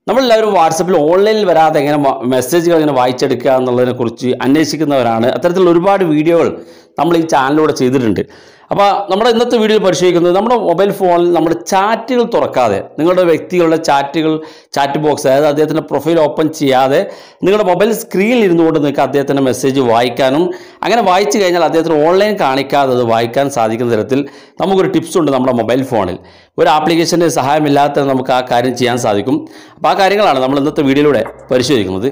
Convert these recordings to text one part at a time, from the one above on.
നമ്മളെല്ലാവരും വാട്സപ്പിൽ ഓൺലൈനിൽ വരാതെ എങ്ങനെ മ- മെസ്സേജുകൾ എങ്ങനെ വായിച്ചെടുക്കുക എന്നുള്ളതിനെ കുറിച്ച് അന്വേഷിക്കുന്നവരാണ് അത്തരത്തിലുള്ള ഒരുപാട് വീഡിയോകൾ നമ്മൾ ഈ ചാനലിലൂടെ ചെയ്തിട്ടുണ്ട് അപ്പോൾ നമ്മുടെ ഇന്നത്തെ വീഡിയോയിൽ പരിശോധിക്കുന്നത് നമ്മുടെ മൊബൈൽ ഫോണിൽ നമ്മുടെ ചാറ്റുകൾ തുറക്കാതെ നിങ്ങളുടെ വ്യക്തികളുടെ ചാറ്റുകൾ ചാറ്റ് ബോക്സ് അതായത് അദ്ദേഹത്തിൻ്റെ പ്രൊഫൈൽ ഓപ്പൺ ചെയ്യാതെ നിങ്ങളുടെ മൊബൈൽ സ്ക്രീനിൽ ഇരുന്നുകൊണ്ട് നിങ്ങൾക്ക് അദ്ദേഹത്തിൻ്റെ മെസ്സേജ് വായിക്കാനും അങ്ങനെ വായിച്ചു കഴിഞ്ഞാൽ അദ്ദേഹത്തിന് ഓൺലൈൻ കാണിക്കാതെ അത് വായിക്കാൻ സാധിക്കുന്ന തരത്തിൽ നമുക്കൊരു ടിപ്സ് ഉണ്ട് നമ്മുടെ മൊബൈൽ ഫോണിൽ ഒരു ആപ്ലിക്കേഷൻ്റെ സഹായമില്ലാത്ത നമുക്ക് ആ കാര്യം ചെയ്യാൻ സാധിക്കും അപ്പോൾ ആ കാര്യങ്ങളാണ് നമ്മൾ ഇന്നത്തെ വീഡിയോയിലൂടെ പരിശോധിക്കുന്നത്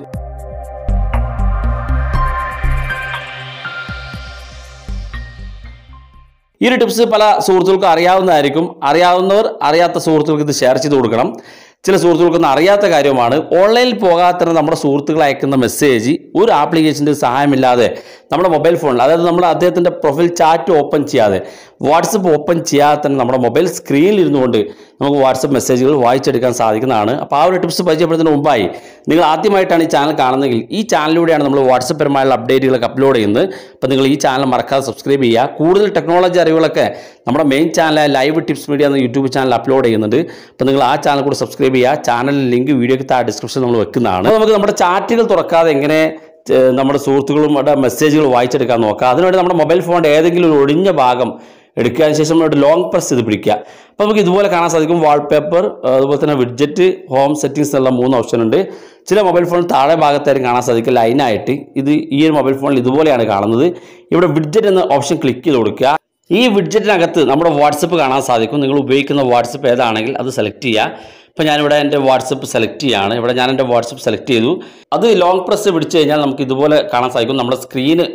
ഈ ഒരു ടിപ്സ് പല സുഹൃത്തുക്കൾക്കും അറിയാവുന്നതായിരിക്കും അറിയാവുന്നവർ അറിയാത്ത സുഹൃത്തുക്കൾക്ക് ഇത് ഷെയർ ചെയ്ത് കൊടുക്കണം ചില സുഹൃത്തുക്കൾക്കൊന്നും അറിയാത്ത കാര്യമാണ് ഓൺലൈനിൽ പോകാത്ത നമ്മുടെ സുഹൃത്തുക്കൾ അയക്കുന്ന മെസ്സേജ് ഒരു ആപ്ലിക്കേഷൻ്റെ സഹായമില്ലാതെ നമ്മുടെ മൊബൈൽ ഫോണിൽ അതായത് നമ്മൾ അദ്ദേഹത്തിൻ്റെ പ്രൊഫൈൽ ചാറ്റ് ഓപ്പൺ ചെയ്യാതെ വാട്സപ്പ് ഓപ്പൺ ചെയ്യാതെ തന്നെ നമ്മുടെ മൊബൈൽ സ്ക്രീനിൽ ഇരുന്നുകൊണ്ട് നമുക്ക് വാട്സപ്പ് മെസ്സേജുകൾ വായിച്ചെടുക്കാൻ സാധിക്കുന്നതാണ് അപ്പോൾ ആ ഒരു ടിപ്സ് പരിചയപ്പെടുത്തുന്നതിന് മുമ്പായി നിങ്ങൾ ആദ്യമായിട്ടാണ് ഈ ചാനൽ കാണുന്നതെങ്കിൽ ഈ ചാനലിലൂടെയാണ് നമ്മൾ വാട്സപ്പ് പരമായുള്ള അപ്ഡേറ്റുകളൊക്കെ അപ്ലോഡ് ചെയ്യുന്നത് അപ്പോൾ നിങ്ങൾ ഈ ചാനൽ മറക്കാതെ സബ്സ്ക്രൈബ് ചെയ്യുക കൂടുതൽ ടെക്നോളജി അറിവുകളൊക്കെ നമ്മുടെ മെയിൻ ചാനലായ ലൈവ് ടിപ്സ് മീഡിയ എന്ന യൂട്യൂബ് ചാനൽ അപ്ലോഡ് ചെയ്യുന്നുണ്ട് അപ്പോൾ നിങ്ങൾ ആ ചാനൽ കൂടി സബ്സ്ക്രൈബ് ചെയ്യുക ചാനൽ ലിങ്ക് വീഡിയോക്ക് താഴെ ഡിസ്ക്രിപ്ഷൻ നമ്മൾ വെക്കുന്നതാണ് അപ്പോൾ നമുക്ക് നമ്മുടെ ചാറ്റുകൾ തുറക്കാതെ എങ്ങനെ ഏഹ്, നമ്മുടെ സുഹൃത്തുക്കളുടെ മെസ്സേജുകൾ വായിച്ചെടുക്കാൻ നോക്കാം അതിനുവേണ്ടി നമ്മുടെ മൊബൈൽ ഫോണിൻ്റെ ഏതെങ്കിലും ഒരു ഒഴിഞ്ഞ ഭാഗം എടുക്കുക അതിന് ശേഷം ഒരു ലോങ് പ്രസ് ചെയ്ത് പിടിക്കുക അപ്പോൾ നമുക്ക് ഇതുപോലെ കാണാൻ സാധിക്കും വാൾപേപ്പർ അതുപോലെ തന്നെ വിഡ്ജറ്റ് ഹോം സെറ്റിംഗ്സ് എന്നുള്ള മൂന്ന് ഓപ്ഷൻ ഉണ്ട് ചില മൊബൈൽ ഫോൺ താഴെ ഭാഗത്തായിരിക്കും കാണാൻ സാധിക്കും ലൈനായിട്ട് ഇത് ഈ ഒരു മൊബൈൽ ഫോണിൽ ഇതുപോലെയാണ് കാണുന്നത് ഇവിടെ വിഡ്ജറ്റ് എന്ന ഓപ്ഷൻ ക്ലിക്ക് ചെയ്ത് കൊടുക്കുക ഈ വിഡ്ജറ്റിനകത്ത് നമ്മുടെ വാട്സപ്പ് കാണാൻ സാധിക്കും നിങ്ങൾ ഉപയോഗിക്കുന്ന വാട്സപ്പ് ഏതാണെങ്കിൽ അത് സെലക്ട് ചെയ്യുക ഇപ്പോൾ ഞാനിവിടെ എൻ്റെ വാട്സപ്പ് സെലക്ട് ചെയ്യാണ് ഇവിടെ ഞാൻ എൻ്റെ വാട്സപ്പ് സെലക്ട് ചെയ്തു അത് ലോങ് പ്രസ് പിടിച്ചു കഴിഞ്ഞാൽ നമുക്ക് ഇതുപോലെ കാണാൻ സാധിക്കും നമ്മുടെ സ്ക്രീന്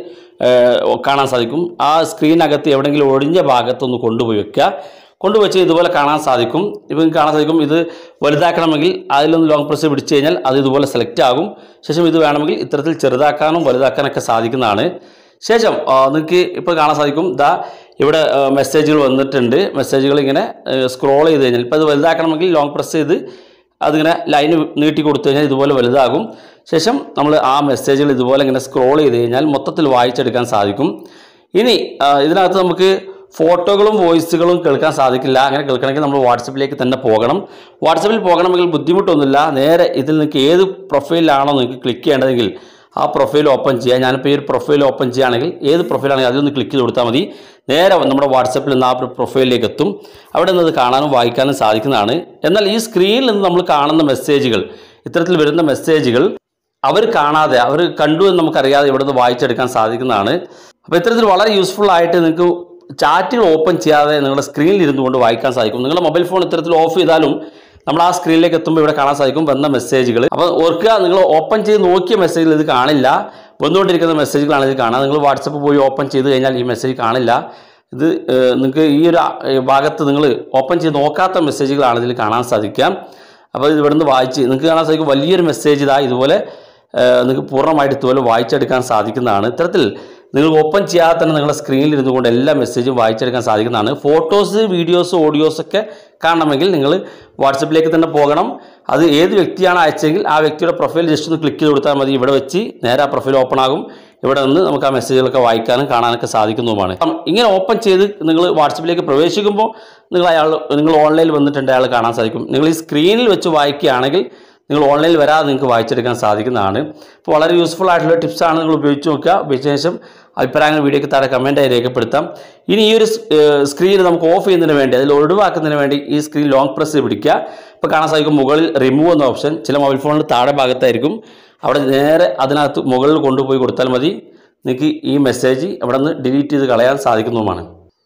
കാണാൻ സാധിക്കും ആ സ്ക്രീനകത്ത് എവിടെയെങ്കിലും ഒഴിഞ്ഞ ഭാഗത്തൊന്ന് കൊണ്ടുപോയി വെക്കുക കൊണ്ടുവച്ച് ഇതുപോലെ കാണാൻ സാധിക്കും ഇപ്പം നിങ്ങൾക്ക് കാണാൻ സാധിക്കും ഇത് വലുതാക്കണമെങ്കിൽ അതിലൊന്ന് ലോങ് പ്രസ് പിടിച്ചു കഴിഞ്ഞാൽ അത് ഇതുപോലെ സെലക്ട് ആകും ശേഷം ഇത് വേണമെങ്കിൽ ഇത്തരത്തിൽ ചെറുതാക്കാനും വലുതാക്കാനൊക്കെ സാധിക്കുന്നതാണ് ശേഷം നിങ്ങൾക്ക് ഇപ്പോൾ കാണാൻ സാധിക്കും ദാ ഇവിടെ ആ, മെസ്സേജുകൾ വന്നിട്ടുണ്ട് മെസ്സേജുകൾ ഇങ്ങനെ സ്ക്രോൾ ചെയ്ത് കഴിഞ്ഞാൽ ഇപ്പോൾ ഇത് വലുതാക്കണമെങ്കിൽ ലോങ് പ്രസ് ചെയ്ത് അതിങ്ങനെ ലൈന് നീട്ടി കൊടുത്തു കഴിഞ്ഞാൽ ഇതുപോലെ വലുതാകും ശേഷം നമ്മൾ ആ മെസ്സേജുകൾ ഇതുപോലെ ഇങ്ങനെ സ്ക്രോൾ ചെയ്ത് കഴിഞ്ഞാൽ മൊത്തത്തിൽ വായിച്ചെടുക്കാൻ സാധിക്കും ഇനി ആ, ഇതിനകത്ത് നമുക്ക് ഫോട്ടോകളും വോയിസുകളും കേൾക്കാൻ സാധിക്കില്ല അങ്ങനെ കേൾക്കണമെങ്കിൽ നമ്മൾ വാട്സപ്പിലേക്ക് തന്നെ പോകണം വാട്സപ്പിൽ പോകണമെങ്കിൽ ബുദ്ധിമുട്ടൊന്നുമില്ല നേരെ ഇതിൽ നിങ്ങൾക്ക് ഏത് പ്രൊഫൈലിലാണോ നിങ്ങൾക്ക് ക്ലിക്ക് ചെയ്യേണ്ടതെങ്കിൽ ആ പ്രൊഫൈൽ ഓപ്പൺ ചെയ്യുക ഞാനിപ്പോൾ ഈ ഒരു പ്രൊഫൈൽ ഓപ്പൺ ചെയ്യുകയാണെങ്കിൽ ഏത് പ്രൊഫൈലാണെങ്കിൽ അതിലൊന്ന് ക്ലിക്ക് ചെയ്ത് കൊടുത്താൽ മതി നേരെ നമ്മുടെ വാട്സപ്പിൽ നിന്ന് ആ ഒരു പ്രൊഫൈലിലേക്ക് എത്തും അവിടെ നിന്ന് അത് കാണാനും വായിക്കാനും സാധിക്കുന്നതാണ് എന്നാൽ ഈ സ്ക്രീനിൽ നിന്ന് നമ്മൾ കാണുന്ന മെസ്സേജുകൾ ഇത്തരത്തിൽ വരുന്ന മെസ്സേജുകൾ അവർ കാണാതെ അവർ കണ്ടു എന്ന് നമുക്കറിയാതെ ഇവിടെ നിന്ന് വായിച്ചെടുക്കാൻ സാധിക്കുന്നതാണ് അപ്പോൾ ഇത്തരത്തിൽ വളരെ യൂസ്ഫുൾ ആയിട്ട് നിങ്ങൾക്ക് ചാറ്റുകൾ ഓപ്പൺ ചെയ്യാതെ നിങ്ങളുടെ സ്ക്രീനിൽ ഇരുന്നു കൊണ്ട് വായിക്കാൻ സാധിക്കും നിങ്ങളുടെ മൊബൈൽ ഫോൺ ഇത്തരത്തിൽ ഓഫ് ചെയ്താലും നമ്മൾ ആ സ്ക്രീനിലേക്ക് എത്തുമ്പോൾ ഇവിടെ കാണാൻ സാധിക്കും വന്ന മെസ്സേജുകൾ അപ്പോൾ ഓർക്കുക നിങ്ങൾ ഓപ്പൺ ചെയ്ത് നോക്കിയ മെസ്സേജുകൾ ഇത് കാണില്ല വന്നുകൊണ്ടിരിക്കുന്ന മെസ്സേജുകളാണ് ഇത് കാണുക നിങ്ങൾ വാട്സപ്പ് പോയി ഓപ്പൺ ചെയ്ത് കഴിഞ്ഞാൽ ഈ മെസ്സേജ് കാണില്ല ഇത് ഏഹ്, നിങ്ങൾക്ക് ഈ ഒരു ആ, ഏഹ്, ഭാഗത്ത് നിങ്ങൾ ഓപ്പൺ ചെയ്ത് നോക്കാത്ത മെസ്സേജുകളാണ് ഇതിൽ കാണാൻ സാധിക്കുക അപ്പോൾ ഇത് ഇവിടുന്ന് വായിച്ച് നിങ്ങൾക്ക് കാണാൻ സാധിക്കും വലിയൊരു മെസ്സേജ് ഇതാ ഇതുപോലെ ഏഹ്, നിങ്ങൾക്ക് പൂർണ്ണമായിട്ട് ഇതുപോലെ വായിച്ചെടുക്കാൻ സാധിക്കുന്നതാണ് ഇത്തരത്തിൽ നിങ്ങൾ ഓപ്പൺ ചെയ്യാതെ തന്നെ നിങ്ങളുടെ സ്ക്രീനിൽ ഇരുന്നു കൊണ്ട് എല്ലാ മെസ്സേജും വായിച്ചെടുക്കാൻ സാധിക്കുന്നതാണ് ഫോട്ടോസ് വീഡിയോസ് ഓഡിയോസ് ഒക്കെ കാണണമെങ്കിൽ നിങ്ങൾ വാട്സപ്പിലേക്ക് തന്നെ പോകണം അത് ഏത് വ്യക്തിയാണ് അയച്ചെങ്കിൽ ആ വ്യക്തിയുടെ പ്രൊഫൈൽ ജസ്റ്റ് ഒന്ന് ക്ലിക്ക് ചെയ്ത് കൊടുത്താൽ മതി ഇവിടെ വെച്ച് നേരെ ആ പ്രൊഫൈൽ ഓപ്പൺ ആകും ഇവിടെ നിന്ന് നമുക്ക് ആ മെസ്സേജുകളൊക്കെ വായിക്കാനും കാണാനൊക്കെ സാധിക്കുന്നതുമാണ് അപ്പം ഇങ്ങനെ ഓപ്പൺ ചെയ്ത് നിങ്ങൾ വാട്സപ്പിലേക്ക് പ്രവേശിക്കുമ്പോൾ നിങ്ങൾ അയാൾ നിങ്ങൾ ഓൺലൈനിൽ വന്നിട്ടുണ്ട് അയാൾ കാണാൻ സാധിക്കും നിങ്ങൾ ഈ സ്ക്രീനിൽ വെച്ച് വായിക്കുകയാണെങ്കിൽ നിങ്ങൾ ഓൺലൈനിൽ വരാതെ നിങ്ങൾക്ക് വായിച്ചെടുക്കാൻ സാധിക്കുന്നതാണ് അപ്പോൾ വളരെ യൂസ്ഫുൾ ആയിട്ടുള്ള ടിപ്സാണ് നിങ്ങൾ ഉപയോഗിച്ച് നോക്കുക ഉപയോഗിച്ച ശേഷം അഭിപ്രായങ്ങൾ വീഡിയോക്ക് താഴെ കമൻറ്റായി രേഖപ്പെടുത്താം ഇനി ഈ ഒരു സ്ക്രീൻ നമുക്ക് ഓഫ് ചെയ്യുന്നതിന് വേണ്ടി അതിൽ ഒഴിവാക്കുന്നതിന് വേണ്ടി ഈ സ്ക്രീൻ ലോങ് പ്രസ് പിടിക്കുക ഇപ്പോൾ കാണാൻ സാധിക്കും മുകളിൽ റിമൂവ് എന്ന ഓപ്ഷൻ ചില മൊബൈൽ ഫോണിൽ താഴെ ഭാഗത്തായിരിക്കും അവിടെ നേരെ അതിനകത്ത് മുകളിൽ കൊണ്ടുപോയി കൊടുത്താൽ മതി നിങ്ങൾക്ക് ഈ മെസ്സേജ് അവിടെ നിന്ന് ഡിലീറ്റ് ചെയ്ത് കളയാൻ സാധിക്കുന്നതുമാണ്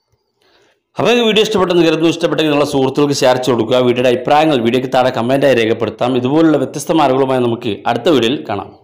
അപ്പോൾ ഈ വീഡിയോ ഇഷ്ടപ്പെട്ടെന്ന് കരുതുന്നു ഇഷ്ടപ്പെട്ടെങ്കിൽ നിങ്ങളുടെ സുഹൃത്തുക്കൾക്ക് ഷെയർ ചെയ്ത് കൊടുക്കുക വീഡിയോയുടെ അഭിപ്രായങ്ങൾ വീഡിയോയ്ക്ക് താഴെ കമൻറ്റായി രേഖപ്പെടുത്താം ഇതുപോലുള്ള വ്യത്യസ്തമായ അറിവുകളുമായി നമുക്ക് അടുത്ത വീഡിയോയിൽ കാണാം